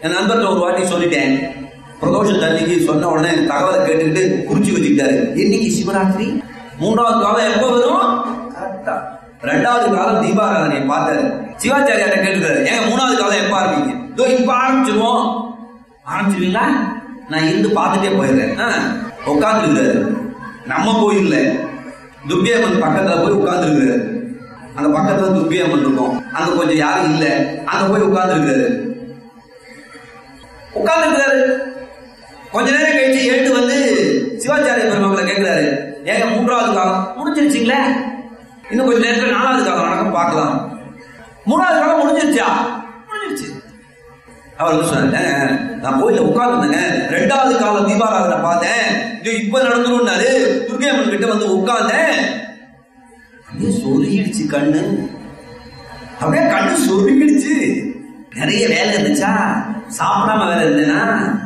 என் நண்பர்கிட்ட ஒரு வாட்டி சொல்லிட்டேன் பிரதோஷ தண்ணிக்கு சொன்ன உடனே எனக்கு தகவலை கேட்டுக்கிட்டு குறிச்சு வச்சுக்கிட்டாரு இன்னைக்கு சிவராத்திரி மூன்றாவது காலம் எப்ப வரும் கரெக்டா ரெண்டாவது காலம் தீபாராதனை பார்த்தாரு சிவாச்சாரியாட்ட கேட்டுக்கிறாரு ஏங்க மூணாவது காலம் எப்ப ஆரம்பிங்க இதோ இப்ப ஆரம்பிச்சிருவோம் ஆரம்பிச்சிருவீங்களா நான் இருந்து பார்த்துட்டே போயிடுறேன் உட்காந்துருக்கிறாரு நம்ம கோயில்ல துர்கையம்மன் பக்கத்துல போய் உட்கார்ந்துருக்கிறாரு அங்க பக்கத்துல துர்கையம்மன் இருக்கும் அங்க கொஞ்சம் யாரும் இல்ல அங்க போய் உட்கார்ந்துருக்கிறாரு உட்கார்ந்துருக்கிறாரு கொஞ்ச நேரம் கழிச்சு எழுந்து வந்து சிவாச்சாரிய பெருமக்களை கேட்கிறாரு ஏங்க மூன்றாவது காலம் முடிஞ்சிருச்சுங்களே இன்னும் கொஞ்ச நேரத்துல நாலாவது காலம் நடக்கும் பார்க்கலாம் மூணாவது காலம் முடிஞ்சிருச்சா முடிஞ்சிருச்சு அவர் வந்து சொன்னாரு "ஏங்க, நான் கோயில உட்கார்ந்துருந்தேங்க ரெண்டாவது காலம் தீபாராதனை பார்த்தேன் இது இப்ப நடந்துரும்னாரு துர்கையம்மன் கிட்ட வந்து உட்கார்ந்தேன் அப்படியே சொருகிடுச்சு கண்ணு அப்படியே கண்ணு சொருகிடுச்சு நிறைய வேலை இருந்துச்சா சாப்பிடாம வேலை இருந்தேனா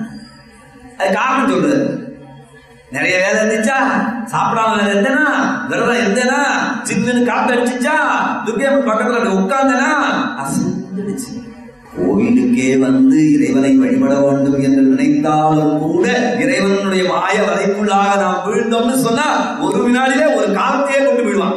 அது காரணம் சொல்றாரு நிறைய வேலை இருந்துச்சா சாப்பிடாம வேலை இருந்தேனா விரதம் இருந்தேனா சில்லுன்னு காத்து அடிச்சுச்சா துர்கையம்மன் பக்கத்துல அப்படி உட்கார்ந்தேனா அசந்துடுச்சு கோயிலுக்கே வந்து இறைவனை வழிபட வேண்டும் என்று நினைத்தாலும் கூட இறைவனுடைய மாய வலைக்குள்ளாக நாம் வீழ்ந்தோம்னு சொன்னா ஒரு வினாடியிலே ஒரு காலத்தையே கொண்டு விடுவான்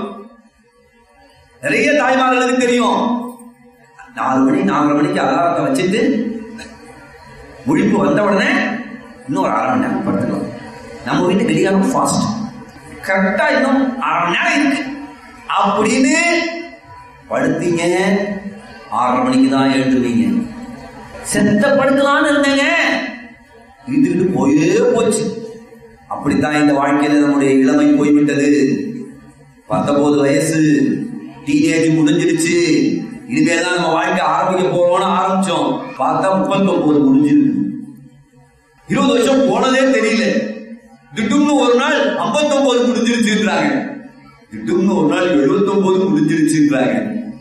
நிறைய தாய்மார்களுக்கு தெரியும் நாலு மணி நாலரை மணிக்கு அலாரத்தை வச்சுட்டு முழிப்பு வந்த உடனே இன்னும் ஒரு அரை மணி நேரம் படுத்துக்கலாம் நம்ம வீட்டு கடிகாரம் ஃபாஸ்ட் கரெக்டா இன்னும் அரை மணி நேரம் இருக்கு அப்படின்னு படுத்தீங்க ஆறரை மணிக்கு தான் எழுந்துருவீங்க செத்த படுக்கலான்னு இருந்தேங்க இழுத்துக்கிட்டு போயே போச்சு அப்படித்தான் இந்த வாழ்க்கையில நம்முடைய இளமை போய்விட்டது பத்தொன்பது வயசு டீனேஜ் முடிஞ்சிருச்சு இனிமே தான் நம்ம வாழ்க்கை ஆரம்பிக்க போறோம்னு ஆரம்பிச்சோம் பார்த்தா முப்பத்தொன்பது முடிஞ்சிருக்கு இருபது வருஷம் போனதே தெரியல திட்டும்னு ஒரு நாள் 59 முடிஞ்சிருச்சுன்றாங்க திட்டும்னு ஒரு நாள் 79 முடிஞ்சிருச்சுன்றாங்க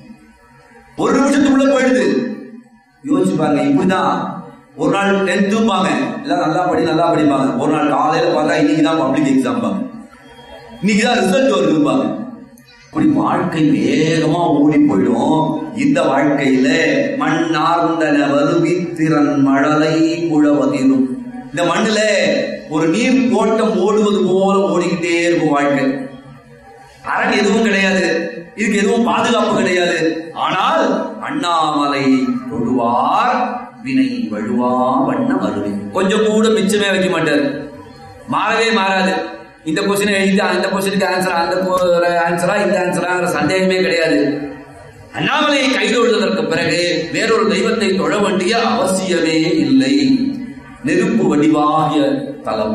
ஒரு நிமிஷத்துக்குள்ள போயிடுது யோசிச்சு பாருங்க இப்படிதான் ஒரு நாள் டென்த்தும்பாங்க எல்லாம் நல்லா படி நல்லா படிப்பாங்க ஒரு நாள் காலையில பார்த்தா இன்னைக்கு தான் பப்ளிக் எக்ஸாம் பாங்க இன்னைக்கு தான் ரிசல்ட் வருதும்பாங்க இப்படி வாழ்க்கை வேகமா ஓடி போயிடும் இந்த வாழ்க்கையில மண்ணார்ந்தன வருவி திறன் மழலை முழவதிரும் இந்த மண்ணுல ஒரு நீர் ஓட்டம் ஓடுவது போல ஓடிக்கிட்டே இருக்கும் வாழ்க்கை அரண் எதுவும் கிடையாது இதுக்கு எதுவும் பாதுகாப்பு கிடையாது ஆனால் அண்ணாமலை தொழுவார் வினை வழுவா வண்ண வருவி கொஞ்சம் கூட மிச்சமே வைக்க மாட்டார் மாறவே மாறாது இந்த கொஸ்டின் எழுதி அந்த கொஸ்டினுக்கு ஆன்சர் அந்த ஆன்சரா இந்த ஆன்சரா சந்தேகமே கிடையாது அண்ணாமலையை கைதொழுதற்கு பிறகு வேறொரு தெய்வத்தை தொழ வேண்டிய அவசியமே இல்லை நெருப்பு வடிவாகிய தலம்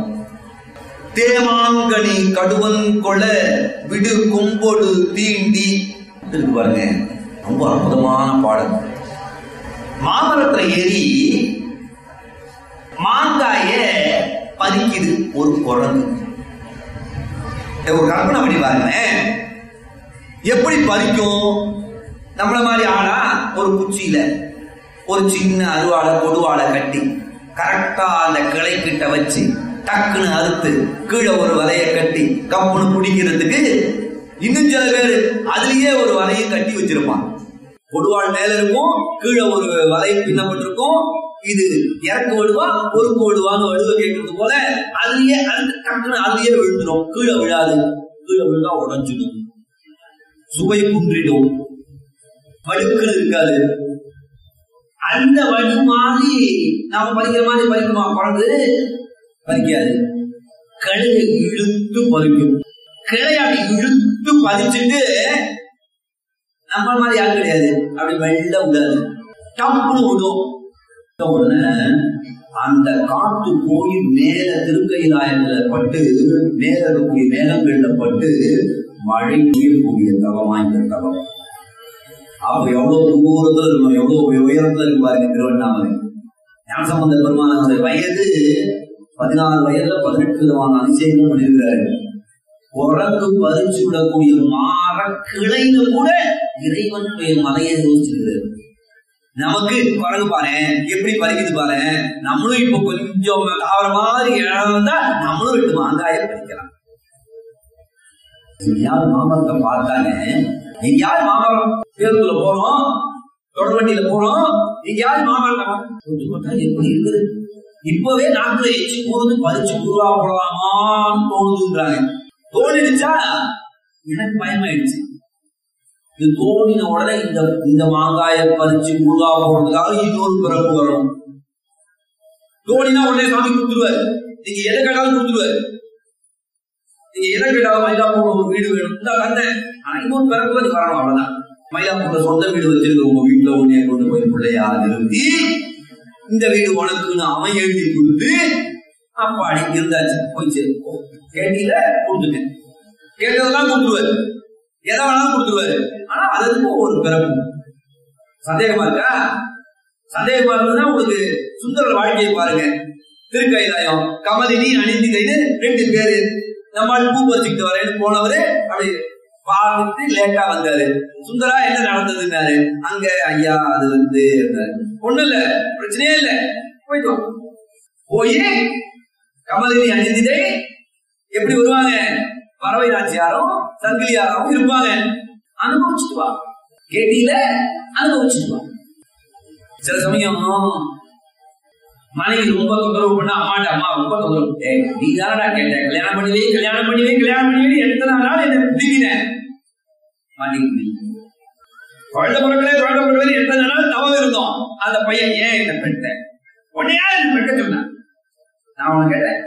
தேமாங்கனி கடுவன் கொள விடு கும்பொடு தீண்டி இருக்கு பாருங்க ரொம்ப அற்புதமான பாடல் மாமரத்துல ஏறி மாங்காய பறிக்குது ஒரு குரங்கு இதை ஒரு கற்பனை பண்ணி பாருங்களேன் எப்படி பறிக்கும் நம்மள மாதிரி ஆளா ஒரு குச்சியில ஒரு சின்ன அருவாளை கொடுவாளை கட்டி கரெக்டா அந்த கிளை கிட்ட வச்சு டக்குன்னு அறுத்து கீழே ஒரு வலைய கட்டி கப்புன்னு பிடிக்கிறதுக்கு இன்னும் சில பேர் அதுலயே ஒரு வலையை கட்டி வச்சிருப்பான் கொடுவாள் மேல இருக்கும் கீழே ஒரு வலை பின்னப்பட்டிருக்கும் இது இறக்கு விடுவா பொறுப்பு விடுவான்னு வடுவ கேட்கறது போல அதுலயே அறுத்து டக்குன்னு அதுலயே விழுந்துடும் கீழே விழாது கீழே விழுந்தா உடஞ்சிடும் சுவை குன்றிடும் வடுக்கள் இருக்காது அந்த வடு மாதிரி நாம பறிக்கிற மாதிரி பறிக்குமா குழந்தை பறிக்காது கழுகு இழுத்து பறிக்கும் கிளை அப்படி இழுத்து பதிச்சுட்டு நம்ம மாதிரி யாரும் கிடையாது அப்படி வெள்ள விடாது டப்புன்னு விடும் விட்ட உடனே அந்த காத்து போய் மேல திருக்கையிலாயத்துல பட்டு மேல இருக்கக்கூடிய மேலங்கள்ல பட்டு மழை பெய்யக்கூடிய தவமா இந்த தவம் அப்ப எவ்வளவு தூரத்துல இருக்கும் எவ்வளவு உயரத்துல இருக்கு பாருங்க திருவண்ணாமலை ஞானசம்பந்த பெருமானுடைய வயது பதினாறு வயதுல பதினெட்டு விதமான அதிசயங்கள் பண்ணியிருக்கிறாரு குரங்கு பறிச்சு விடக்கூடிய மாற கிளைன்னு கூட இறைவனுடைய மலையை யோசிச்சிருக்கிறாரு நமக்கு குரங்கு பாரு எப்படி பறிக்குது பாரு நம்மளும் இப்ப கொஞ்சம் தாவர மாதிரி இழந்தா நம்மளும் ரெண்டு மாங்காய பறிக்கலாம் எங்கேயாவது மாமரத்தை பார்த்தாங்க எங்கேயாவது மாமரம் தேர்வுல போறோம் தொடர் வண்டியில போறோம் எங்கேயாவது மாமல்லமா கொஞ்சம் போட்டா எப்படி இருக்குது இப்பவே நாட்டுல எச்சி போறது பறிச்சு உருவா போடலாமான்னு தோணுதுங்கிறாங்க தோணிடுச்சா எனக்கு பயமாயிடுச்சு இது தோணின உடனே இந்த இந்த மாங்காய பறிச்சு உருவா போடுறதுக்காக இன்னொரு பிறப்பு வரணும் தோணினா உடனே சாமி கொடுத்துருவாரு நீங்க எதை கேட்டாலும் கொடுத்துருவாரு நீங்க எதை கேட்டாலும் மயிலாப்பூர்ல ஒரு வீடு வேணும் இந்த கந்தேன் ஆனா இன்னொரு பிறப்பு நீ வரணும் அவ்வளவுதான் மயிலாப்பூர்ல சொந்த வீடு வச்சிருக்க உங்க வீட்டுல உன்னைய கொண்டு போய் பிள்ளையா நிறுத்தி இந்த வீடு உனக்குன்னு அவன் எழுதி கொடுத்து அப்பாடி இருந்தாச்சு போயிச்சு கேட்டீல கொடுத்துட்டேன் கேட்டதெல்லாம் கொடுத்துருவாரு எதை வேணாலும் கொடுத்துருவாரு ஆனா அதுக்கு ஒரு பிறப்பு சந்தேகமா இருக்கா சந்தேகமா இருந்ததுன்னா உங்களுக்கு சுந்தர வாழ்க்கையை பாருங்க திருக்கைலாயம் கமலினி அணிந்திகைன்னு ரெண்டு பேரு நம்மால் பூ பறிச்சுக்கிட்டு வரேன்னு போனவரு அப்படி பார்த்துட்டு லேட்டா வந்தாரு சுந்தரா என்ன நடந்ததுன்னாரு அங்க ஐயா அது வந்து ஒண்ணு இல்ல பிரச்சனையே இல்ல போயிட்டு வா. போய் கமலினி அணிந்திதை எப்படி வருவாங்க பறவை நாச்சியாரும் சங்கிலியாரும் இருப்பாங்க அனுபவிச்சுட்டு வா கேட்டீல அனுபவிச்சுட்டு வா சில சமயம் மனைவி ரொம்ப தொந்தரவு பண்ண அம்மாட்ட அம்மா ரொம்ப தொந்தரவு ஏய் நீ தானடா கேட்ட கல்யாணம் பண்ணிவே கல்யாணம் பண்ணிவே கல்யாணம் பண்ணிவே எத்தனை நாள் என்ன பிடிக்கிறேன் மாட்டிக்கிட்டு குழந்தை பிறக்கலே குழந்தை பிறக்கலே எத்தனை நாள் தவம் இருந்தோம் அந்த பையன் ஏன் என்ன பெற்ற உன்னையா என்ன பெற்ற சொன்னான் நான் அவனை கேட்டேன்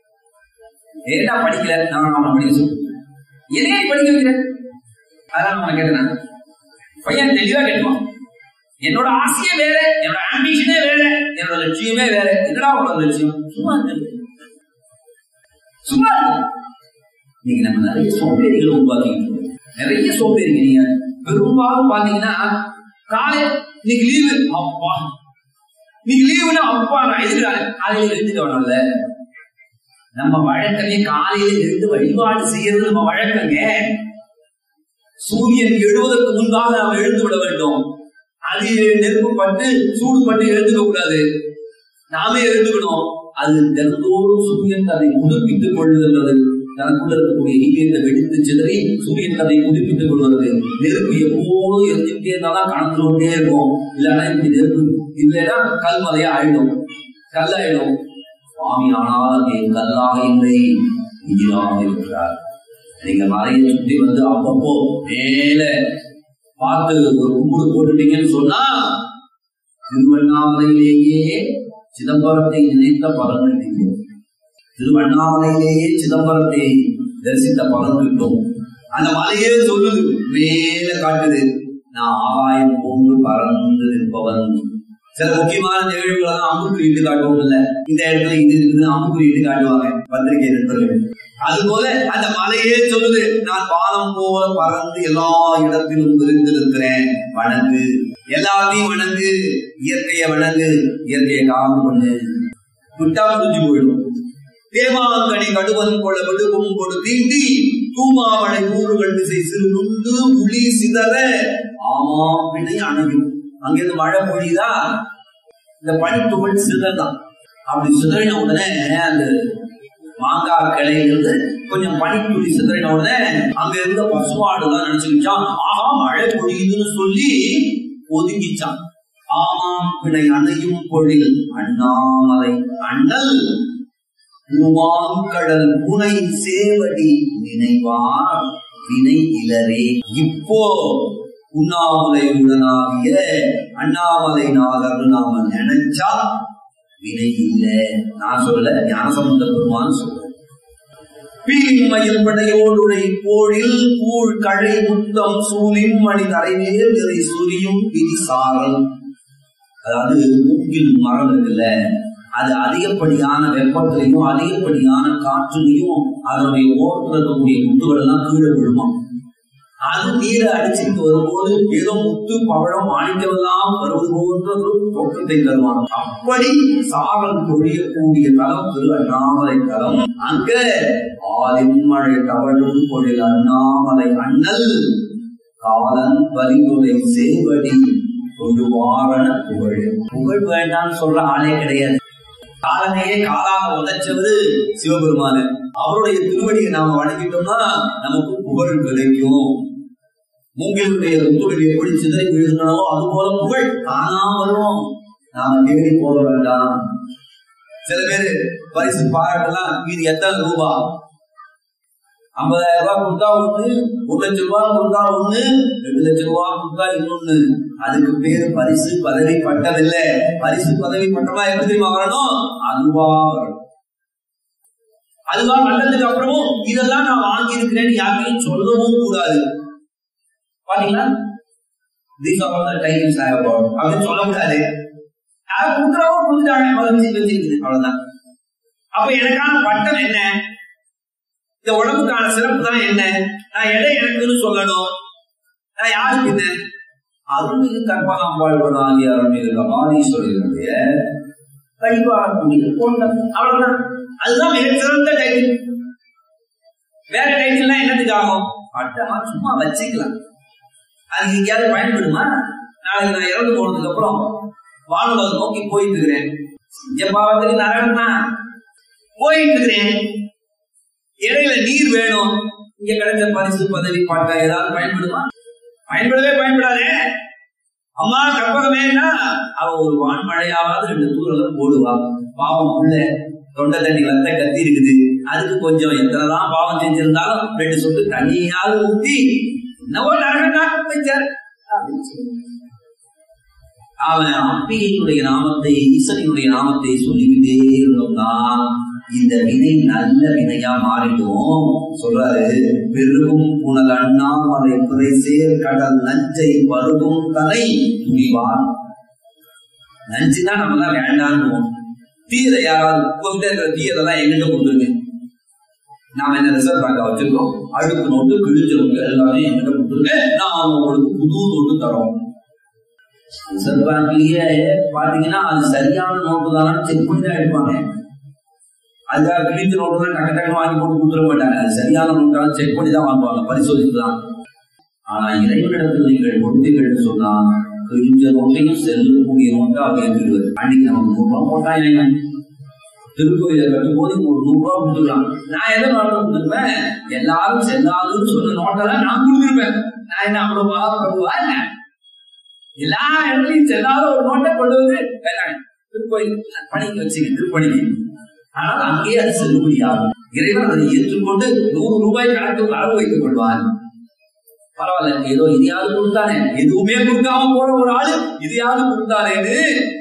ஏடா படிக்கல நான் அவனை படிக்க சொல்றேன் எதையே படிக்க வைக்கிறேன் அதான் அவனை கேட்டேன் பையன் தெளிவா கேட்டுவான் என்னோட ஆசையே வேற என்னோட ஆம்பிஷனே வேற என்னோட லட்சியமே வேற என்னடா உங்களோட லட்சியம் சும்மா இருக்கு சும்மா இருக்கு நீங்க நம்ம நிறைய சோம்பேறிகளை உருவாக்கிட்டு இருக்கோம். நிறைய சோம்பேறிங்க நீங்க பெரும்பாலும் பாத்தீங்கன்னா காலை இன்னைக்கு லீவு அப்பா இன்னைக்கு லீவுனா அப்பா நான் எதுக்குறாரு காலையில எழுந்துக்க வேணும்ல நம்ம வழக்கமே காலையில இருந்து வழிபாடு செய்யறது நம்ம வழக்கங்க சூரியன் எழுவதற்கு முன்பாக நாம் எழுந்து விட வேண்டும் அது நெருப்பு பட்டு சூடு பட்டு எழுந்துக்க கூடாது நாமே எழுந்துக்கணும் அது தினந்தோறும் சூரியன் தன்னை புதுப்பித்துக் கொள்ளுகின்றது தனக்குள்ள இருக்கக்கூடிய ஈவியத்தை வெடித்து சிதறி சூரியன் தன்னை புதுப்பித்துக் கொள்வது நெருப்பு எப்போதும் எரிஞ்சுட்டே இருந்தாதான் கணக்கு கொண்டே இருக்கும் இல்லைன்னா இப்படி நெருப்பு இல்லைன்னா கல்மலையா ஆயிடும் கல்லாயிடும் சுவாமி ஆனால் அங்கே கல்லாக இல்லை உயிராக இருக்கிறார் நீங்க மலையை சுத்தி வந்து அப்பப்போ மேல பார்த்து ஒரு கும்பிடு போட்டுட்டீங்கன்னு சொன்னா திருவண்ணாமலையிலேயே சிதம்பரத்தை நினைத்த பலன் கிடைக்கும் திருவண்ணாமலையிலேயே சிதம்பரத்தை தரிசித்த பலன் கிட்டும் அந்த மலையே சொல்லுது மேல காட்டுது நான் ஆகாயம் போன்று பறந்து நிற்பவன் சில முக்கியமான நிகழ்வுகளை தான் அம்புக்கு இட்டு காட்டுவோம் இல்ல இந்த இடத்துல இது இருக்குது அம்புக்கு இட்டு காட்டுவாங்க பத்திரிகை நண்பர்கள் அது போல அந்த மலையே சொல்லுது நான் வானம் போல பறந்து எல்லா இடத்திலும் விரிந்திருக்கிறேன் வணங்கு எல்லாத்தையும் வணங்கு இயற்கையை வணங்கு இயற்கையை காவு பண்ணு விட்டா முடிஞ்சு போயிடும் தேமாங்கனி கடுவன் கொள்ள விடுவும் கொடு தீண்டி தூமாமலை கூறுகள் திசை சிறு நுண்டு புலி சிதற ஆமா பின்னை அணையும் அங்கிருந்து மழை பொழியுதா இந்த பனித்துகள் சிதறதான் அப்படி சிதறின உடனே அந்த மாங்காய் கிளையிலிருந்து கொஞ்சம் பனித்துளி சிதறின உடனே அங்க இருந்த பசுமாடுலாம் நினைச்சுக்கிச்சான் ஆஹா மழை பொழியுதுன்னு சொல்லி ஒதுங்கிச்சான் ஆமாம் பிணை அணையும் பொழில் அண்ணாமலை அண்ணல் உமாங்கடல் புனை சேவடி நினைவார் வினை இலரே இப்போ உண்ணாமலை உடனாகிய அண்ணாமலை நாதர் நாம நினைச்சா வினை இல்ல நான் சொல்ல ஞானசம்பந்த பெருமான் சொல்ல பீமயில் படையோடுடை போழில் கூழ் கழை முத்தம் சூலின் மணி தரைமேல் நிறை சுரியும் விதி சாரல் அதாவது மூங்கில் மரம் இருக்குல்ல அது அதிகப்படியான வெப்பத்திலையும் அதிகப்படியான காற்றுலையும் அதனுடைய ஓரத்தில் இருக்கக்கூடிய முத்துகள் எல்லாம் கீழே விழுமா அது நீரை அடிச்சுட்டு வரும்போது ஏதோ முத்து பவழம் மாணிக்கமெல்லாம் வருவது போன்ற ஒரு தோற்றத்தை தருவான் அப்படி சாரல் பொழியக்கூடிய தலம் திரு அண்ணாமலை தலம் அங்க ஆதிமழை தவழும் பொழில் அண்ணாமலை அண்ணல் காலன் பரிந்துரை சேவடி ஒரு வாரண புகழ் புகழ் வேண்டாம்னு சொல்ற ஆளே கிடையாது காலனையே காலாக உதைச்சவர் சிவபெருமானு அவருடைய திருவடியை நாம வணங்கிட்டோம்னா நமக்கு புகழ் கிடைக்கும் மூங்கிலுடைய முத்துகள் எப்படி சிதறி விழுகின்றனவோ அது போல புகழ் தானா வரும் நாம தேடி போக வேண்டாம் சில பேர் பரிசு பாராட்டலாம் இது எத்தனை ரூபா ஐம்பதாயிரம் ரூபாய் கொடுத்தா ஒண்ணு ஒரு லட்சம் ரூபாய் கொடுத்தா ஒண்ணு ரெண்டு லட்சம் ரூபாய் கொடுத்தா இன்னொன்னு அதுக்கு பேரு பரிசு பதவி பட்டம் இல்ல பரிசு பதவி பட்டமா எப்படி தெரியுமா வரணும் அதுவா வரணும் அதுவா வந்ததுக்கு அப்புறமும் இதெல்லாம் நான் வாங்கி இருக்கிறேன்னு யாருக்கையும் சொல்லவும் கூடாது பாத்தீங்களா these are the times I have got அப்படின்னு சொல்ல முடியாது யார் கொடுக்குறவங்க கொடுத்துட்டாங்க வச்சு வச்சிருக்குது அவ்வளவுதான் அப்ப எனக்கான பட்டம் என்ன இந்த உடம்புக்கான சிறப்பு தான் என்ன நான் எடை எனக்குன்னு சொல்லணும் நான் யாருக்கு என்ன அருள்மிகு கற்பகாம்பாழ்வன் ஆகிய அருள்மிகு கபாலீஸ்வரனுடைய வழிபாடக்கூடிய கோட்டம் அவ்வளவுதான் அதுதான் மிகச்சிறந்த டைட்டில் வேற டைட்டில்னா என்னத்துக்கு ஆகும் பட்டமா சும்மா வச்சுக்கலாம் அது எங்கேயாவது பயன்படுமா நாளைக்கு நான் இறந்து போனதுக்கு அப்புறம் வானுலகம் நோக்கி போயிட்டு இருக்கிறேன் இங்க பாவத்துக்கு நரகம் தான் போயிட்டு இருக்கிறேன் இடையில நீர் வேணும் இங்க கிடைச்ச பரிசு பதவி பாட்டா ஏதாவது பயன்படுமா பயன்படவே பயன்படாதே அம்மா கற்பகமேனா அவ ஒரு வான்மழையாவது ரெண்டு தூரம் போடுவா பாவம் உள்ள தொண்டை தண்ணி வந்த கத்தி இருக்குது அதுக்கு கொஞ்சம் எத்தனைதான் பாவம் செஞ்சிருந்தாலும் ரெண்டு சொட்டு தண்ணியாவது ஊத்தி என்னவோ நரகண்டா வச்சார் அவன் அம்பிகையினுடைய நாமத்தை ஈசனினுடைய நாமத்தை சொல்லிக்கிட்டே இருந்தோம்னா இந்த வினை நல்ல வினையா மாறிடும் சொல்றாரு பெருகும் உனது அண்ணாமலை துறை சேர் கடல் நஞ்சை பருகும் தலை துணிவார் நஞ்சுதான் நம்ம தான் வேண்டான்னு தீயதை யாராவது உங்ககிட்ட இருக்கிற தீயதெல்லாம் எங்கிட்ட கொடுத்துருங்க நாம என்ன ரிசர்வ் பேங்கா வச்சிருக்கோம் அழுக்கு நோட்டு கிழிஞ்ச நோட்டு எல்லாமே எங்கிட்ட கொடுத்துருங்க நான் உங்களுக்கு புது நோட்டு தரோம் ரிசர்வ் பேங்க்லயே பாத்தீங்கன்னா அது சரியான நோட்டு தானு செக் பண்ணி தான் எடுப்பாங்க அதுக்காக கிழிஞ்ச நோட்டு டக்கு டக்கு வாங்கி போட்டு கொடுத்துட மாட்டாங்க அது சரியான நோட்டாலும் செக் பண்ணி தான் வாங்குவாங்க பரிசோதித்து தான் ஆனா இறைவனிடத்தில் நீங்கள் கொடுத்தீர்கள் சொன்னா கிழிஞ்ச நோட்டையும் செல்லக்கூடிய நோட்டா கேட்கிறது அன்னைக்கு நமக்கு நூறு ரூபாய் போட்டா இல்லைங்க திருக்கோயிலை கட்டும் போது ஒரு நூறு ரூபாய் கொடுத்துக்கலாம் நான் எதை நோட்டை கொடுத்துருப்பேன் எல்லாரும் செல்லாதுன்னு சொன்ன நோட்டெல்லாம் நான் கொடுத்துருப்பேன் நான் என்ன அவ்வளவு பாவப்படுவா என்ன எல்லா இடத்துலையும் செல்லாத ஒரு நோட்டை கொண்டு வந்து வேணாம் திருக்கோயில் பணிக்கு வச்சுங்க திருப்பணிக்கு ஆனால் அங்கேயே அது செல்லுபடியாகும் இறைவன் அதை ஏற்றுக்கொண்டு நூறு ரூபாய் கணக்கு அளவு வைத்துக் கொள்வான் பரவாயில்ல ஏதோ இதையாவது கொடுத்தானே எதுவுமே கொடுக்காம போற ஒரு ஆளு இதையாவது கொடுத்தானேன்னு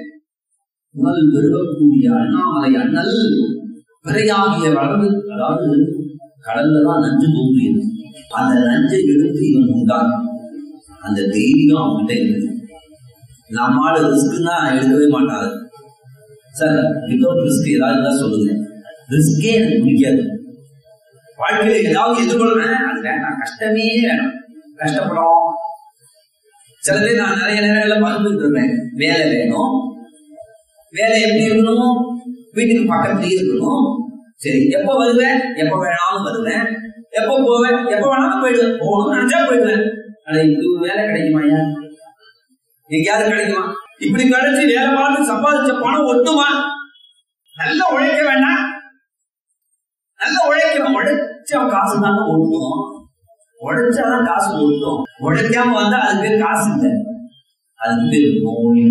உணல் பெருகக்கூடிய அண்ணாமலை அண்ணல் பிறையாகிய வளர்ந்து அதாவது கடல்ல தான் நஞ்சு தோன்றியது அந்த நஞ்சை எடுத்து இவன் உண்டான் அந்த தெய்வீகம் அவன்கிட்ட இருக்குது நம்மால ரிஸ்க்குன்னா எடுக்கவே மாட்டாரு சார் வித்தவுட் ரிஸ்க் ஏதாவது தான் சொல்லுங்க ரிஸ்கே எனக்கு பிடிக்காது வாழ்க்கையில ஏதாவது எதிர்கொள்றேன் அது வேண்டாம் கஷ்டமே வேணும் கஷ்டப்படும் சில பேர் நான் நிறைய நேரங்கள்ல பகிர்ந்துட்டு இருப்பேன் வேலை வேணும் வேலை எப்படி இருக்கணும் வீட்டுக்கு பக்கத்துலயே இருக்கணும் சரி எப்ப வருவேன் எப்ப வேணாலும் வருவேன் எப்ப போவேன் எப்ப வேணாலும் போயிடுவேன் போகணும்னு நினைச்சா போயிடுவேன் ஆனா இது வேலை கிடைக்குமாயா எங்கேயாவது கிடைக்குமா இப்படி கிடைச்சு வேலை பார்த்து சம்பாதிச்ச பணம் ஒட்டுமா நல்லா உழைக்க வேண்டாம் நல்லா உழைக்கணும் உழைச்ச காசு தாங்க ஒட்டும் உழைச்சாதான் காசு ஒட்டும் உழைக்காம வந்தா அது பேர் காசு இல்லை அது பேர் நோய்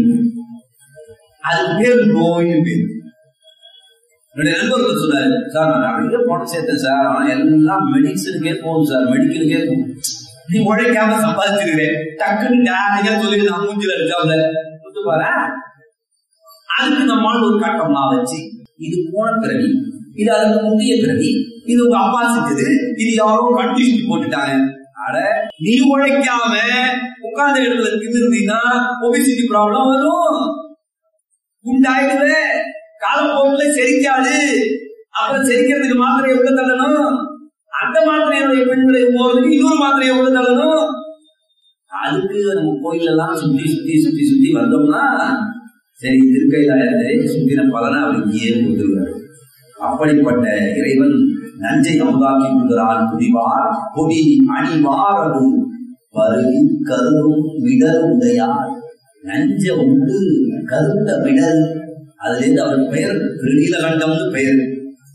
அது பேர் நோய் பேர் என்னுடைய நண்பர்கள் சொன்னாரு சார் நான் நிறைய பணம் சேர்த்தேன் சார் ஆனா எல்லாம் மெடிசனுக்கே போகும் சார் மெடிக்கலுக்கே போகும் நீ உழைக்காம சம்பாதிச்சிருக்கிறேன் டக்குன்னு டேரக்டா சொல்லி நான் மூஞ்சில அடிச்சாப்ல கொடுத்து பாரு அதுக்கு நம்மால் ஒரு கட்டம்லாம் வச்சு இது போன பிறவி இது அதுக்கு முந்தைய பிறவி இது உங்க அப்பா செஞ்சது இது யாரோ கண்டிஷன் போட்டுட்டாங்க அட நீ உழைக்காம உட்கார்ந்த இடத்துல தின்னுருந்தீங்கன்னா ஒபிசிட்டி ப்ராப்ளம் வரும் குண்டாயிடுது காலப்போக்குல செரிக்காது அப்புறம் செரிக்கிறதுக்கு மாத்திரை எவ்வளவு தள்ளணும் அந்த மாத்திரையுடைய பெண்களை போறதுக்கு இன்னொரு மாத்திரையை எவ்வளவு தள்ளணும் அதுக்கு நம்ம கோயில் எல்லாம் சுத்தி சுத்தி சுத்தி சுத்தி வந்தோம்னா சரி திருக்கையிலாயத்தை சுத்தின பலனை அவர் இங்கேயே கொடுத்துருவாரு அப்படிப்பட்ட இறைவன் நஞ்சை அமுதாக்கி கொள்கிறான் குடிவார் கொடி அணிவாரது பருகி கருவும் மிடர் உடையார் நஞ்ச உண்டு கருத்த மிடர் அதுல இருந்து அவருக்கு பெயர் திருநீலகண்டம்னு பெயர்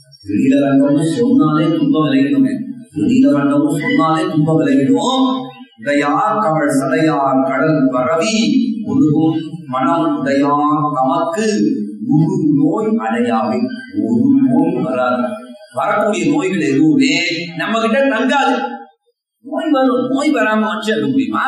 திருநீலகண்டம்னு சொன்னாலே துன்பம் விலகிடுமே திருநீலகண்டம்னு சொன்னாலே துன்பம் விலகிடும் உடையார் கவள் சடையார் கடல் பரவி ஒழுகும் மனம் உடையார் தமக்கு ஒரு நோய் அடையாவை ஒரு நோய் வராது வரக்கூடிய நோய்கள் எதுவுமே நம்ம கிட்ட தங்காது நோய் வரும் நோய் வராம மனுஷன் இருக்க முடியுமா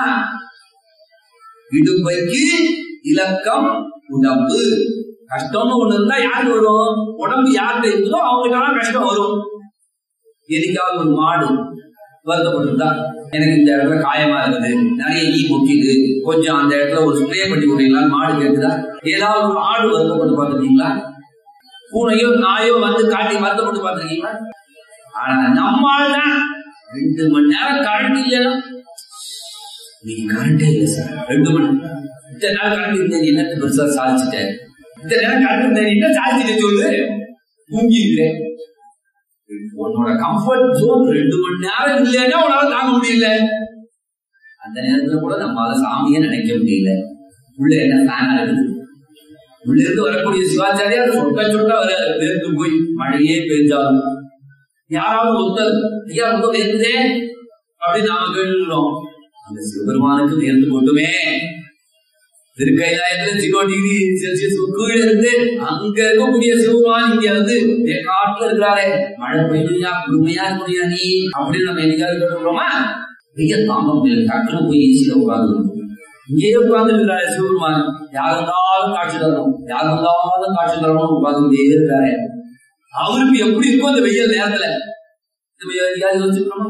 இடுப்பைக்கு இலக்கம் உடம்பு கஷ்டம்னு ஒண்ணு இருந்தா யாருக்கு வரும் உடம்பு யார்கிட்ட இருக்குதோ அவங்க கஷ்டம் வரும் எதுக்காவது ஒரு மாடு வருத்தப்பட்டிருந்தா எனக்கு இந்த இடத்துல காயமா இருக்குது நிறைய ஈ கொக்கிது கொஞ்சம் அந்த இடத்துல ஒரு ஸ்ப்ரே பண்ணி விடுறீங்களா மாடு கேட்குதா ஏதாவது ஒரு ஆடு வருத்தப்பட்டு பார்த்துருக்கீங்களா பூனையோ நாயோ வந்து காட்டி வருத்தப்பட்டு பார்த்துருக்கீங்களா ஆனா நம்மால் தான் ரெண்டு மணி நேரம் கரண்ட் இல்லைன்னா நீங்க கரண்டே இல்லை சார் ரெண்டு மணி இத்தனை நாள் கரண்ட் இருந்த நீ என்னத்தை பெருசா சாதிச்சுட்டேன் இத்தனை நேரம் கரண்ட் இருந்த நீ என்ன சாதிச்சுட்டு சொல்லு தூங்கி இருக்கிறேன் உன்னோட கம்ஃபர்ட் ஜோன் ரெண்டு மணி நேரம் இல்லைன்னா உன்னால தாங்க முடியல அந்த நேரத்துல கூட நம்மளால சாமியை நினைக்க முடியல உள்ள என்ன ஃபேனா இருக்குது உள்ள இருந்து வரக்கூடிய சிவாச்சாரியார் சொட்ட சொட்ட வர பேருக்கு போய் மழையே பெஞ்சாலும் யாராவது ஒருத்தர் ஐயா ரொம்ப வேர்க்குதே அப்படின்னு நாம கேட்டுக்கிறோம் அந்த சிவபெருமானுக்கு வேர்ந்து கொண்டுமே திருக்கைலாயத்துல ஜீரோ டிகிரி செல்சியஸ் கீழே இருந்து அங்க இருக்கக்கூடிய சிவபெருமான் இங்க வந்து என் காட்டுல இருக்கிறாரே மழை பெய்யுமையா குடுமையா இருக்கணுயா நீ அப்படின்னு நம்ம என்னைக்காவது கேட்டுக்கிறோமா வெய்ய தாங்க முடியல டக்குனு போய் ஈஸியா உட்காந்து இங்கேயே உட்கார்ந்து இருக்கிறாரு சிவபெருமான் யார் இருந்தாலும் காட்சி தரணும் யார் இருந்தாலும் காட்சி தரணும் உட்கார்ந்து இருக்காரு அவருக்கு எப்படி இருக்கும் அந்த வெயில் நேரத்துல நம்ம எங்கேயாவது யோசிச்சுக்கணும்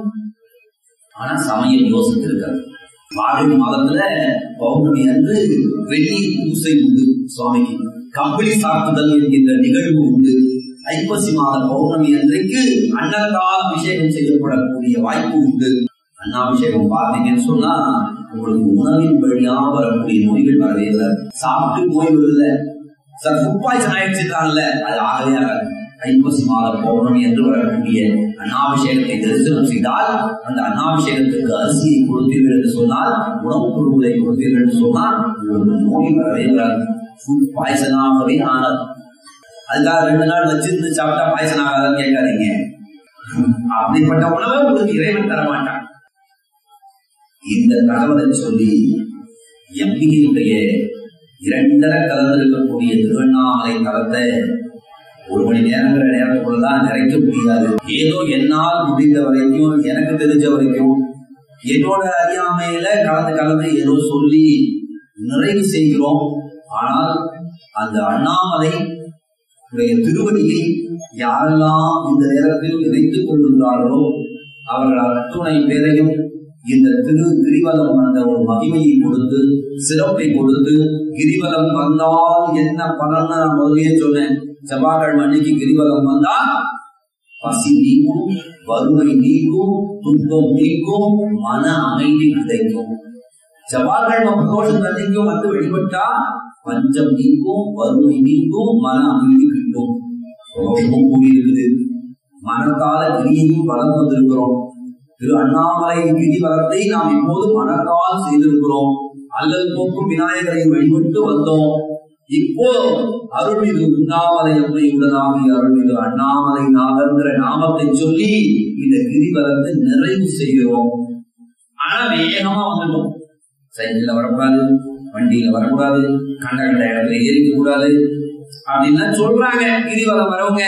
ஆனா சமயம் யோசித்து இருக்காரு மார்கழி மாதத்துல பௌர்ணமி அன்று வெள்ளி பூசை உண்டு சுவாமிக்கு கம்பளி சாத்துதல் என்கின்ற நிகழ்வு உண்டு ஐப்பசி மாத பௌர்ணமி அன்றைக்கு அன்னத்தால் அபிஷேகம் செய்யப்படக்கூடிய வாய்ப்பு உண்டு அன்னாபிஷேகம் பார்த்தீங்கன்னு சொன்னா உங்களுக்கு உணவின் வழியாக வரக்கூடிய நோய்கள் வரவே இல்லை சாப்பிட்டு போய் வருதுல சார் ஃபுட் பாய்சன் ஆயிடுச்சுட்டாங்கல்ல அது ஆகவே ஆகாது ஐப்பசி மாத பௌர்ணமி என்று வரக்கூடிய அன்னாபிஷேகத்தை தரிசனம் செய்தால் அந்த அன்னாபிஷேகத்துக்கு அரிசியை கொடுத்தீர்கள் என்று சொன்னால் உணவுப் பொருட்களை கொடுத்தீர்கள் என்று சொன்னால் உங்களுக்கு நோய் வரவே வராது ஃபுட் பாய்சனாகவே ஆகாது அதுக்காக ரெண்டு நாள் வச்சிருந்து சாப்பிட்டா பாய்சன் ஆகாதான்னு கேட்காதீங்க அப்படிப்பட்ட உணவை உங்களுக்கு இறைவன் தர மாட்டான் இந்த தகவலை சொல்லி எம்பிகையுடைய இரண்டரை கலந்திருக்கக்கூடிய திருவண்ணாமலை தலத்தை ஒரு மணி நேரங்கிற நேரத்துக்குள்ளதான் நிறைக்க முடியாது ஏதோ என்னால் முடிந்த வரைக்கும் எனக்கு தெரிஞ்ச வரைக்கும் என்னோட அறியாமையில கலந்து கலந்து ஏதோ சொல்லி நிறைவு செய்கிறோம் ஆனால் அந்த அண்ணாமலை உடைய திருவடியை யாரெல்லாம் இந்த நேரத்தில் நினைத்துக் கொள்கின்றார்களோ அவர்கள் அத்துணை பேரையும் இந்த திரு கிரிவலம் வந்த ஒரு மகிமையை கொடுத்து சிறப்பை கொடுத்து கிரிவலம் வந்தால் என்ன பலன்னு நான் முதலே சொன்னேன் செவ்வாய்க்கிழமை அன்னைக்கு கிரிவலம் வந்தா பசி நீக்கும் வறுமை நீக்கும் துன்பம் நீக்கும் மன அமைதி கிடைக்கும் செவ்வாய்க்கிழமை பிரதோஷம் அன்னைக்கும் வந்து வழிபட்டா பஞ்சம் நீக்கும் வறுமை நீக்கும் மன அமைதி கிட்டும் பிரதோஷமும் கூடியிருக்குது மனத்தால கிரியையும் வளர்ந்து வந்திருக்கிறோம் திரு அண்ணாமலை கிரிவலத்தை நாம் இப்போது மனத்தால் செய்திருக்கிறோம் அல்லல் போக்கும் விநாயகரை வழிபட்டு வந்தோம் இப்போ அருள்மிகு உண்ணாமலை அம்மையுடனாகிய அருள்மிகு அண்ணாமலை நாகங்கிற நாமத்தை சொல்லி இந்த கிரிவலத்தை நிறைவு செய்கிறோம் ஆனா வேகமா வந்துட்டோம் சைக்கிள்ல வரக்கூடாது வண்டியில வரக்கூடாது கண்ட கண்ட இடத்துல ஏறிக்க கூடாது அப்படின்னு சொல்றாங்க கிரிவலம் வரவங்க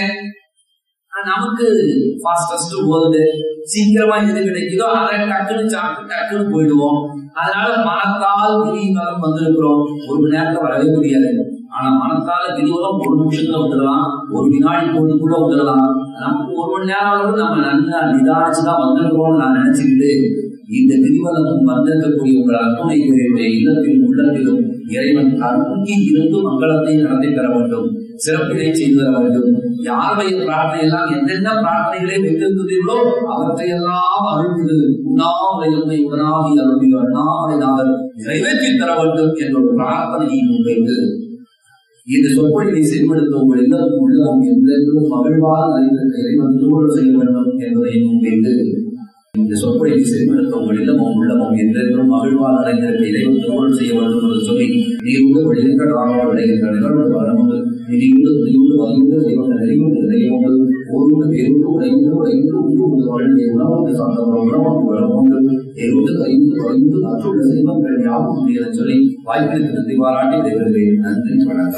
நமக்கு ஃபாஸ்டஸ்ட் போகுது சீக்கிரமா எது கிடைக்குதோ அதை டக்குன்னு சாப்பிட்டு டக்குன்னு போயிடுவோம் அதனால மனத்தால் கிரிவலம் வந்திருக்கிறோம் ஒரு மணி நேரத்துல வரவே முடியாது ஆனா மனத்தால கிரிவலம் ஒரு நிமிஷத்துல வந்துடலாம் ஒரு வினாடி பொழுதுக்குள்ள வந்துடலாம் நமக்கு ஒரு மணி நேரம் வரைக்கும் நம்ம நல்லா நிதானிச்சுதான் வந்திருக்கிறோம்னு நான் நினைச்சுக்கிட்டு இந்த கிரிவலம் வந்திருக்கக்கூடிய உங்கள் அத்துணை பேருடைய இல்லத்திலும் உள்ளத்திலும் இறைவன் அருங்கி இருந்து மங்களத்தை நடத்தி தர வேண்டும் சிறப்பினை செய்து தர வேண்டும் யாருடைய பிரார்த்தனை எல்லாம் என்னென்ன பிரார்த்தனைகளை வைத்திருக்கிறீர்களோ அவற்றையெல்லாம் அருள்மிகு உண்ணாமலை எம்மை உடனாகி அருள்மிகு அண்ணாமலை நாதர் நிறைவேற்றி தர வேண்டும் என்ற ஒரு பிரார்த்தனையை முன்வைத்து இந்த சொற்பொழிவை செயல்படுத்த உங்கள் எல்லாரும் உள்ளம் என்றென்றும் மகிழ்வாக அறிந்திருக்க இறைவன் திருவள்ளுவர் செய்ய வேண்டும் என்பதை முன்வைத்து இந்த சொற்பொழிவை செயல்படுத்த உங்கள் இல்லமும் உள்ளமும் என்றென்றும் மகிழ்வாக அடைந்திருக்க இறைவன் திருவள்ளுவர் செய்ய வேண்டும் என்று சொல்லி நீ உங்கள் விளைகின்ற காரணம் விளைகின்ற நிகழ்வு வரமுண்டு நினைவுண்டு துணிவுண்டு வலியுண்டு தெய்வம் நெறிவுண்டு தெய்வங்கள் ஓருண்டு பேருந்து உடையுண்டு உடையுண்டு உண்டு உண்டு வாழ்ந்து உணவுண்டு சாந்தவரம் உணவுண்டு வளமுண்டு தேர்வுண்டு கையுண்டு தொலைந்து அற்றுள்ள செல்வங்கள் யாவும் என சொல்லி வாய்ப்பிற்கு நன்றி பாராட்டி விடைபெறுகிறேன் நன்றி வணக்கம்